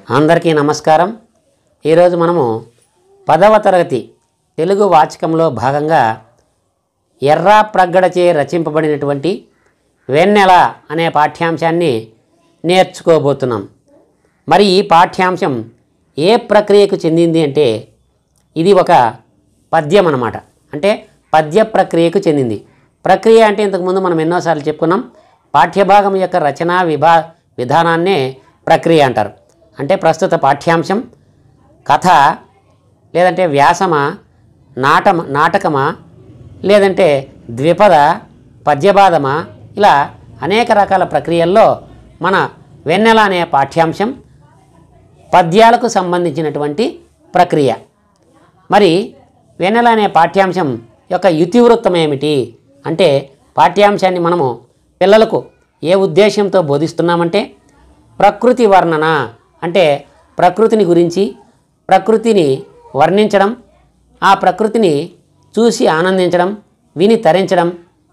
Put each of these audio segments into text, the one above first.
అందరికీ నమస్కారం ఈరోజు మనము పదవ తరగతి తెలుగు వాచకంలో భాగంగా ఎర్రా ప్రగ్గడచే రచింపబడినటువంటి వెన్నెల అనే పాఠ్యాంశాన్ని నేర్చుకోబోతున్నాం మరి ఈ పాఠ్యాంశం ఏ ప్రక్రియకు చెందింది అంటే ఇది ఒక పద్యం అన్నమాట అంటే పద్య ప్రక్రియకు చెందింది ప్రక్రియ అంటే ఇంతకుముందు మనం ఎన్నోసార్లు చెప్పుకున్నాం పాఠ్యభాగం యొక్క రచనా విభా విధానాన్నే ప్రక్రియ అంటారు అంటే ప్రస్తుత పాఠ్యాంశం కథ లేదంటే వ్యాసమా నాటమ నాటకమా లేదంటే ద్విపద పద్యబాధమా ఇలా అనేక రకాల ప్రక్రియల్లో మన వెన్నెల అనే పాఠ్యాంశం పద్యాలకు సంబంధించినటువంటి ప్రక్రియ మరి వెన్నెల అనే పాఠ్యాంశం యొక్క ఇతివృత్తం ఏమిటి అంటే పాఠ్యాంశాన్ని మనము పిల్లలకు ఏ ఉద్దేశంతో బోధిస్తున్నామంటే ప్రకృతి వర్ణన అంటే ప్రకృతిని గురించి ప్రకృతిని వర్ణించడం ఆ ప్రకృతిని చూసి ఆనందించడం విని తరించడం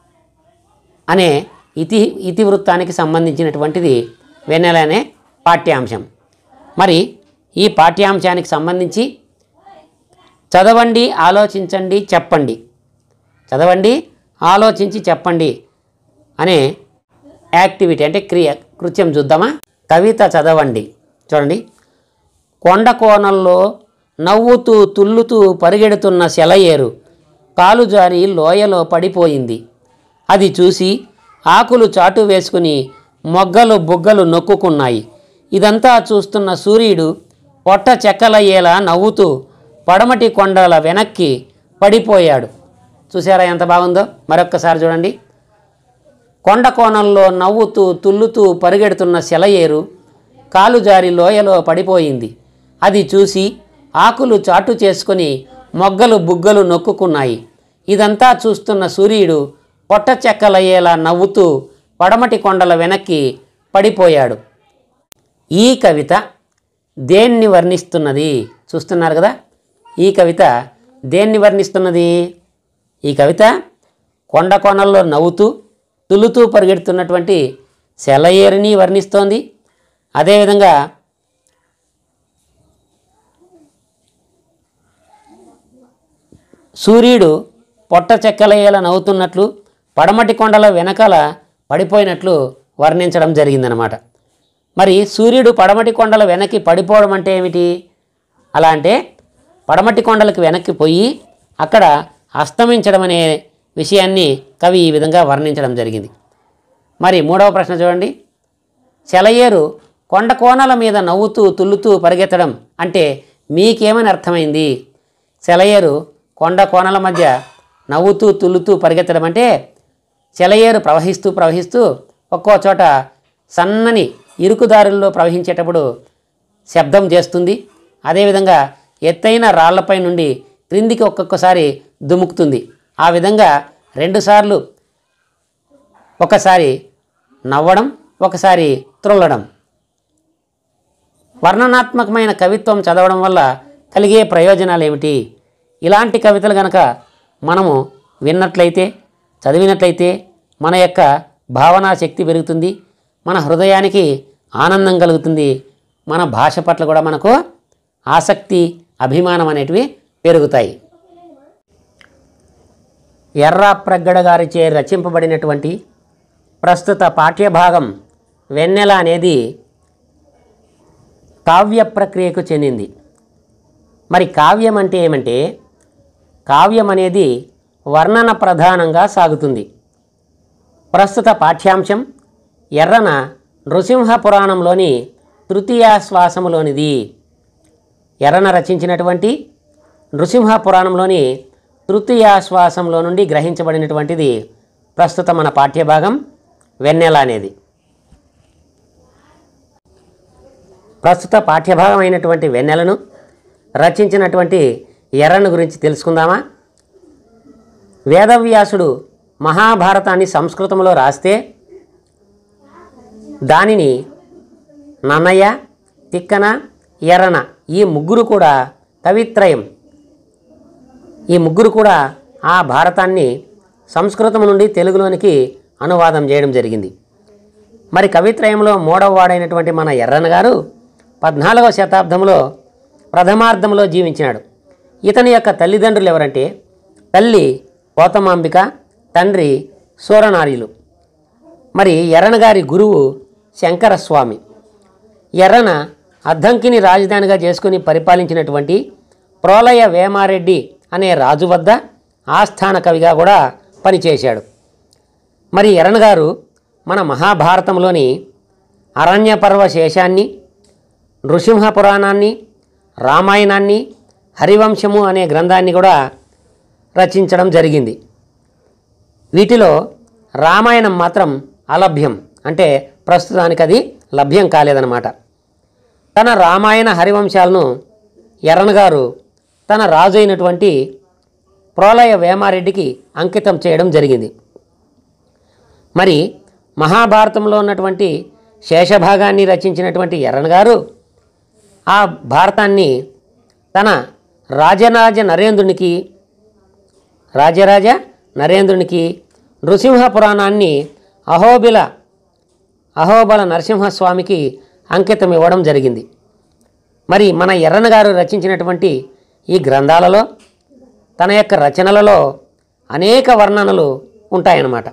అనే ఇతి ఇతివృత్తానికి సంబంధించినటువంటిది వెన్నెల అనే పాఠ్యాంశం మరి ఈ పాఠ్యాంశానికి సంబంధించి చదవండి ఆలోచించండి చెప్పండి చదవండి ఆలోచించి చెప్పండి అనే యాక్టివిటీ అంటే క్రియ కృత్యం చూద్దామా కవిత చదవండి చూడండి కొండ కోణంలో నవ్వుతూ తుల్లుతూ పరిగెడుతున్న సెలయేరు కాలు జారి లోయలో పడిపోయింది అది చూసి ఆకులు చాటు వేసుకుని మొగ్గలు బుగ్గలు నొక్కుకున్నాయి ఇదంతా చూస్తున్న సూర్యుడు పొట్ట చెక్కలయ్యేలా నవ్వుతూ పడమటి కొండల వెనక్కి పడిపోయాడు చూసారా ఎంత బాగుందో మరొక్కసారి చూడండి కొండ కోణంలో నవ్వుతూ తుల్లుతూ పరిగెడుతున్న సెలయేరు కాలు జారి లోయలో పడిపోయింది అది చూసి ఆకులు చాటు చేసుకుని మొగ్గలు బుగ్గలు నొక్కుకున్నాయి ఇదంతా చూస్తున్న సూర్యుడు పొట్ట చెక్కలయ్యేలా నవ్వుతూ పడమటి కొండల వెనక్కి పడిపోయాడు ఈ కవిత దేన్ని వర్ణిస్తున్నది చూస్తున్నారు కదా ఈ కవిత దేన్ని వర్ణిస్తున్నది ఈ కవిత కొండ కొనల్లో నవ్వుతూ తులుతూ పరిగెడుతున్నటువంటి సెలయేరుని వర్ణిస్తోంది అదేవిధంగా సూర్యుడు పొట్ట చెక్కలయ్యేలా నవ్వుతున్నట్లు పడమటి కొండల వెనకాల పడిపోయినట్లు వర్ణించడం జరిగిందనమాట మరి సూర్యుడు పడమటి కొండల వెనక్కి పడిపోవడం అంటే ఏమిటి అలా అంటే పడమటి కొండలకు వెనక్కి పోయి అక్కడ అస్తమించడం అనే విషయాన్ని కవి ఈ విధంగా వర్ణించడం జరిగింది మరి మూడవ ప్రశ్న చూడండి సెలయేరు కొండ కోణల మీద నవ్వుతూ తుల్లుతూ పరిగెత్తడం అంటే మీకేమని అర్థమైంది సెలయేరు కొండ కోణల మధ్య నవ్వుతూ తుల్లుతూ పరిగెత్తడం అంటే సెలయేరు ప్రవహిస్తూ ప్రవహిస్తూ ఒక్కో చోట సన్నని ఇరుకుదారుల్లో ప్రవహించేటప్పుడు శబ్దం చేస్తుంది అదేవిధంగా ఎత్తైన రాళ్లపై నుండి క్రిందికి ఒక్కొక్కసారి దుముకుతుంది ఆ విధంగా రెండుసార్లు ఒకసారి నవ్వడం ఒకసారి త్రొల్లడం వర్ణనాత్మకమైన కవిత్వం చదవడం వల్ల కలిగే ప్రయోజనాలు ఏమిటి ఇలాంటి కవితలు గనక మనము విన్నట్లయితే చదివినట్లయితే మన యొక్క భావనా శక్తి పెరుగుతుంది మన హృదయానికి ఆనందం కలుగుతుంది మన భాష పట్ల కూడా మనకు ఆసక్తి అభిమానం అనేటివి పెరుగుతాయి ఎర్ర ప్రగ్గడ గారిచే రచింపబడినటువంటి ప్రస్తుత పాఠ్యభాగం వెన్నెల అనేది కావ్య ప్రక్రియకు చెందింది మరి కావ్యం అంటే ఏమంటే కావ్యం అనేది వర్ణన ప్రధానంగా సాగుతుంది ప్రస్తుత పాఠ్యాంశం ఎర్రన నృసింహ పురాణంలోని తృతీయాశ్వాసములోనిది ఎర్రన రచించినటువంటి నృసింహ పురాణంలోని తృతీయాశ్వాసంలో నుండి గ్రహించబడినటువంటిది ప్రస్తుత మన పాఠ్యభాగం వెన్నెల అనేది ప్రస్తుత పాఠ్యభాగం అయినటువంటి వెన్నెలను రచించినటువంటి ఎర్రను గురించి తెలుసుకుందామా వేదవ్యాసుడు మహాభారతాన్ని సంస్కృతంలో రాస్తే దానిని నన్నయ్య తిక్కన ఎర్రన ఈ ముగ్గురు కూడా కవిత్రయం ఈ ముగ్గురు కూడా ఆ భారతాన్ని సంస్కృతం నుండి తెలుగులోనికి అనువాదం చేయడం జరిగింది మరి కవిత్రయంలో మూడవ వాడైనటువంటి మన ఎర్రన్న గారు పద్నాలుగవ శతాబ్దంలో ప్రథమార్థంలో జీవించినాడు ఇతని యొక్క తల్లిదండ్రులు ఎవరంటే తల్లి గౌతమాంబిక తండ్రి సూరనార్యులు మరి ఎర్రన గారి గురువు శంకరస్వామి ఎర్రన అద్దంకిని రాజధానిగా చేసుకుని పరిపాలించినటువంటి ప్రోలయ వేమారెడ్డి అనే రాజు వద్ద ఆస్థాన కవిగా కూడా పనిచేశాడు మరి ఎర్రన గారు మన మహాభారతంలోని అరణ్యపర్వ శేషాన్ని నృసింహ పురాణాన్ని రామాయణాన్ని హరివంశము అనే గ్రంథాన్ని కూడా రచించడం జరిగింది వీటిలో రామాయణం మాత్రం అలభ్యం అంటే ప్రస్తుతానికి అది లభ్యం కాలేదన్నమాట తన రామాయణ హరివంశాలను ఎర్రన గారు తన రాజు అయినటువంటి ప్రోలయ వేమారెడ్డికి అంకితం చేయడం జరిగింది మరి మహాభారతంలో ఉన్నటువంటి శేషభాగాన్ని రచించినటువంటి ఎర్రన గారు ఆ భారతాన్ని తన రాజరాజ నరేంద్రునికి రాజరాజ నరేంద్రునికి నృసింహ పురాణాన్ని అహోబిల అహోబల నరసింహస్వామికి అంకితం ఇవ్వడం జరిగింది మరి మన ఎర్రన గారు రచించినటువంటి ఈ గ్రంథాలలో తన యొక్క రచనలలో అనేక వర్ణనలు ఉంటాయన్నమాట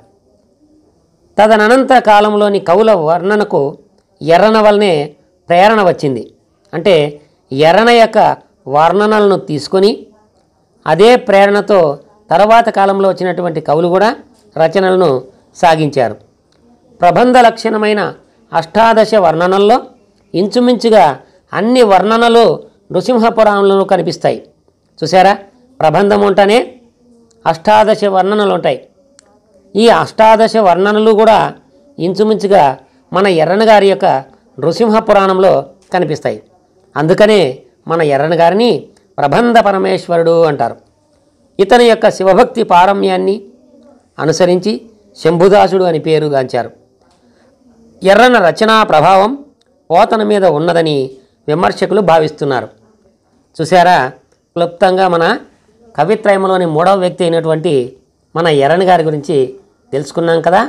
తదనంత కాలంలోని కవుల వర్ణనకు ఎర్రన వల్లనే ప్రేరణ వచ్చింది అంటే ఎర్రన యొక్క వర్ణనలను తీసుకొని అదే ప్రేరణతో తర్వాత కాలంలో వచ్చినటువంటి కవులు కూడా రచనలను సాగించారు ప్రబంధ లక్షణమైన అష్టాదశ వర్ణనల్లో ఇంచుమించుగా అన్ని వర్ణనలు నృసింహపురాణంలో కనిపిస్తాయి చూసారా ప్రబంధం ఉంటేనే అష్టాదశ వర్ణనలు ఉంటాయి ఈ అష్టాదశ వర్ణనలు కూడా ఇంచుమించుగా మన ఎర్రన గారి యొక్క నృసింహ పురాణంలో కనిపిస్తాయి అందుకనే మన ఎర్రన గారిని ప్రబంధ పరమేశ్వరుడు అంటారు ఇతని యొక్క శివభక్తి పారమ్యాన్ని అనుసరించి శంభుదాసుడు అని పేరుగాంచారు ఎర్రన రచనా ప్రభావం పోతన మీద ఉన్నదని విమర్శకులు భావిస్తున్నారు చూసారా క్లుప్తంగా మన కవిత్రయంలోని మూడవ వ్యక్తి అయినటువంటి మన ఎర్రని గారి గురించి తెలుసుకున్నాం కదా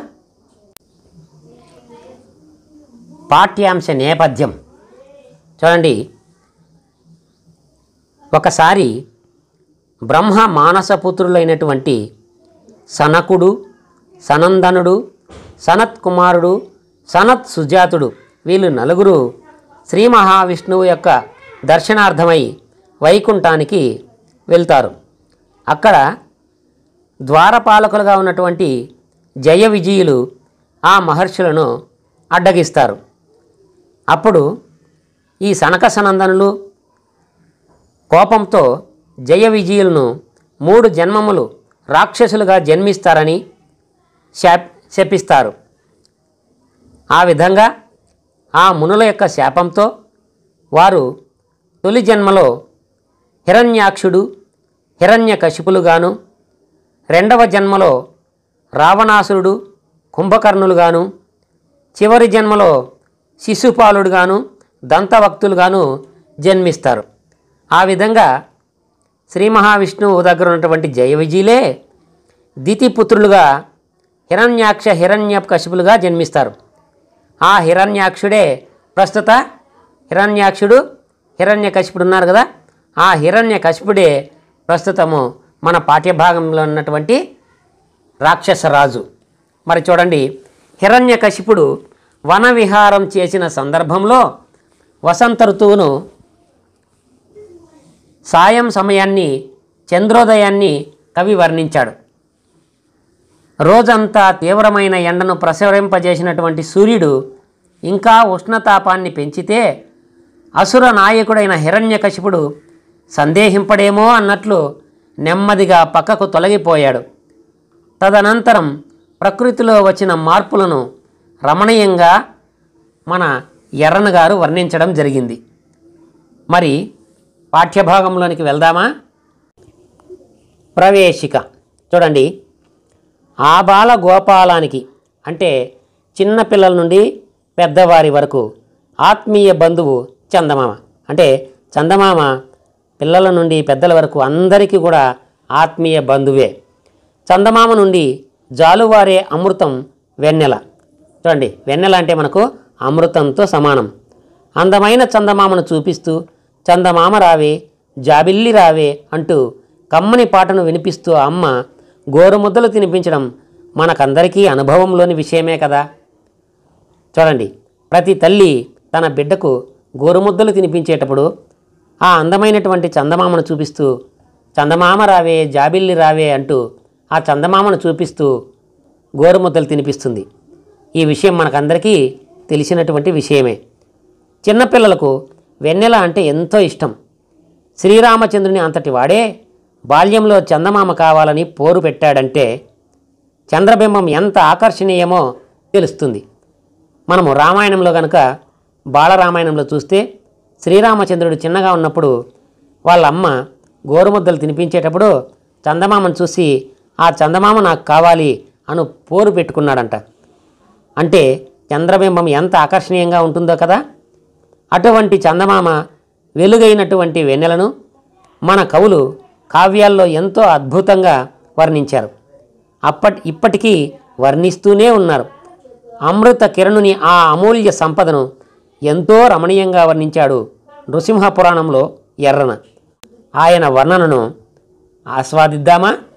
పాఠ్యాంశ నేపథ్యం చూడండి ఒకసారి బ్రహ్మ మానసపుత్రులైనటువంటి సనకుడు సనందనుడు సనత్ కుమారుడు సనత్ సుజాతుడు వీళ్ళు నలుగురు శ్రీ మహావిష్ణువు యొక్క దర్శనార్థమై వైకుంఠానికి వెళ్తారు అక్కడ ద్వారపాలకులుగా ఉన్నటువంటి జయ విజయులు ఆ మహర్షులను అడ్డగిస్తారు అప్పుడు ఈ సనక సనందనులు కోపంతో జయ విజయులను మూడు జన్మములు రాక్షసులుగా జన్మిస్తారని శాప్ శపిస్తారు ఆ విధంగా ఆ మునుల యొక్క శాపంతో వారు తొలి జన్మలో హిరణ్యాక్షుడు హిరణ్యకశిపులుగాను రెండవ జన్మలో రావణాసురుడు కుంభకర్ణులుగాను చివరి జన్మలో శిశుపాలుడుగాను దంతవక్తులుగాను జన్మిస్తారు ఆ విధంగా శ్రీ మహావిష్ణువు దగ్గర ఉన్నటువంటి జయ విజయులే దితిపుత్రులుగా హిరణ్యాక్ష హిరణ్య కశిపులుగా జన్మిస్తారు ఆ హిరణ్యాక్షుడే ప్రస్తుత హిరణ్యాక్షుడు హిరణ్య కశిపుడు ఉన్నారు కదా ఆ హిరణ్య కశిపుడే ప్రస్తుతము మన పాఠ్యభాగంలో ఉన్నటువంటి రాక్షసరాజు మరి చూడండి హిరణ్య కశిపుడు వన విహారం చేసిన సందర్భంలో వసంత ఋతువును సాయం సమయాన్ని చంద్రోదయాన్ని కవి వర్ణించాడు రోజంతా తీవ్రమైన ఎండను ప్రసరింపజేసినటువంటి సూర్యుడు ఇంకా ఉష్ణతాపాన్ని పెంచితే అసుర నాయకుడైన హిరణ్యకశిపుడు సందేహింపడేమో అన్నట్లు నెమ్మదిగా పక్కకు తొలగిపోయాడు తదనంతరం ప్రకృతిలో వచ్చిన మార్పులను రమణీయంగా మన ఎర్రన గారు వర్ణించడం జరిగింది మరి పాఠ్యభాగంలోనికి వెళ్దామా ప్రవేశిక చూడండి ఆబాల గోపాలానికి అంటే చిన్న పిల్లల నుండి పెద్దవారి వరకు ఆత్మీయ బంధువు చందమామ అంటే చందమామ పిల్లల నుండి పెద్దల వరకు అందరికీ కూడా ఆత్మీయ బంధువే చందమామ నుండి జాలువారే అమృతం వెన్నెల చూడండి వెన్నెల అంటే మనకు అమృతంతో సమానం అందమైన చందమామను చూపిస్తూ చందమామ రావే జాబిల్లి రావే అంటూ కమ్మని పాటను వినిపిస్తూ ఆ అమ్మ గోరుముద్దలు తినిపించడం మనకందరికీ అనుభవంలోని విషయమే కదా చూడండి ప్రతి తల్లి తన బిడ్డకు గోరుముద్దలు తినిపించేటప్పుడు ఆ అందమైనటువంటి చందమామను చూపిస్తూ చందమామ రావే జాబిల్లి రావే అంటూ ఆ చందమామను చూపిస్తూ గోరుముద్దలు తినిపిస్తుంది ఈ విషయం మనకందరికీ తెలిసినటువంటి విషయమే చిన్నపిల్లలకు వెన్నెల అంటే ఎంతో ఇష్టం శ్రీరామచంద్రుని అంతటి వాడే బాల్యంలో చందమామ కావాలని పోరు పెట్టాడంటే చంద్రబింబం ఎంత ఆకర్షణీయమో తెలుస్తుంది మనము రామాయణంలో కనుక బాలరామాయణంలో చూస్తే శ్రీరామచంద్రుడు చిన్నగా ఉన్నప్పుడు వాళ్ళ అమ్మ గోరుముద్దలు తినిపించేటప్పుడు చందమామను చూసి ఆ చందమామ నాకు కావాలి అను పోరు పెట్టుకున్నాడంట అంటే చంద్రబింబం ఎంత ఆకర్షణీయంగా ఉంటుందో కదా అటువంటి చందమామ వెలుగైనటువంటి వెన్నెలను మన కవులు కావ్యాల్లో ఎంతో అద్భుతంగా వర్ణించారు అప్పటి ఇప్పటికీ వర్ణిస్తూనే ఉన్నారు అమృత కిరణుని ఆ అమూల్య సంపదను ఎంతో రమణీయంగా వర్ణించాడు నృసింహ పురాణంలో ఎర్రన ఆయన వర్ణనను ఆస్వాదిద్దామా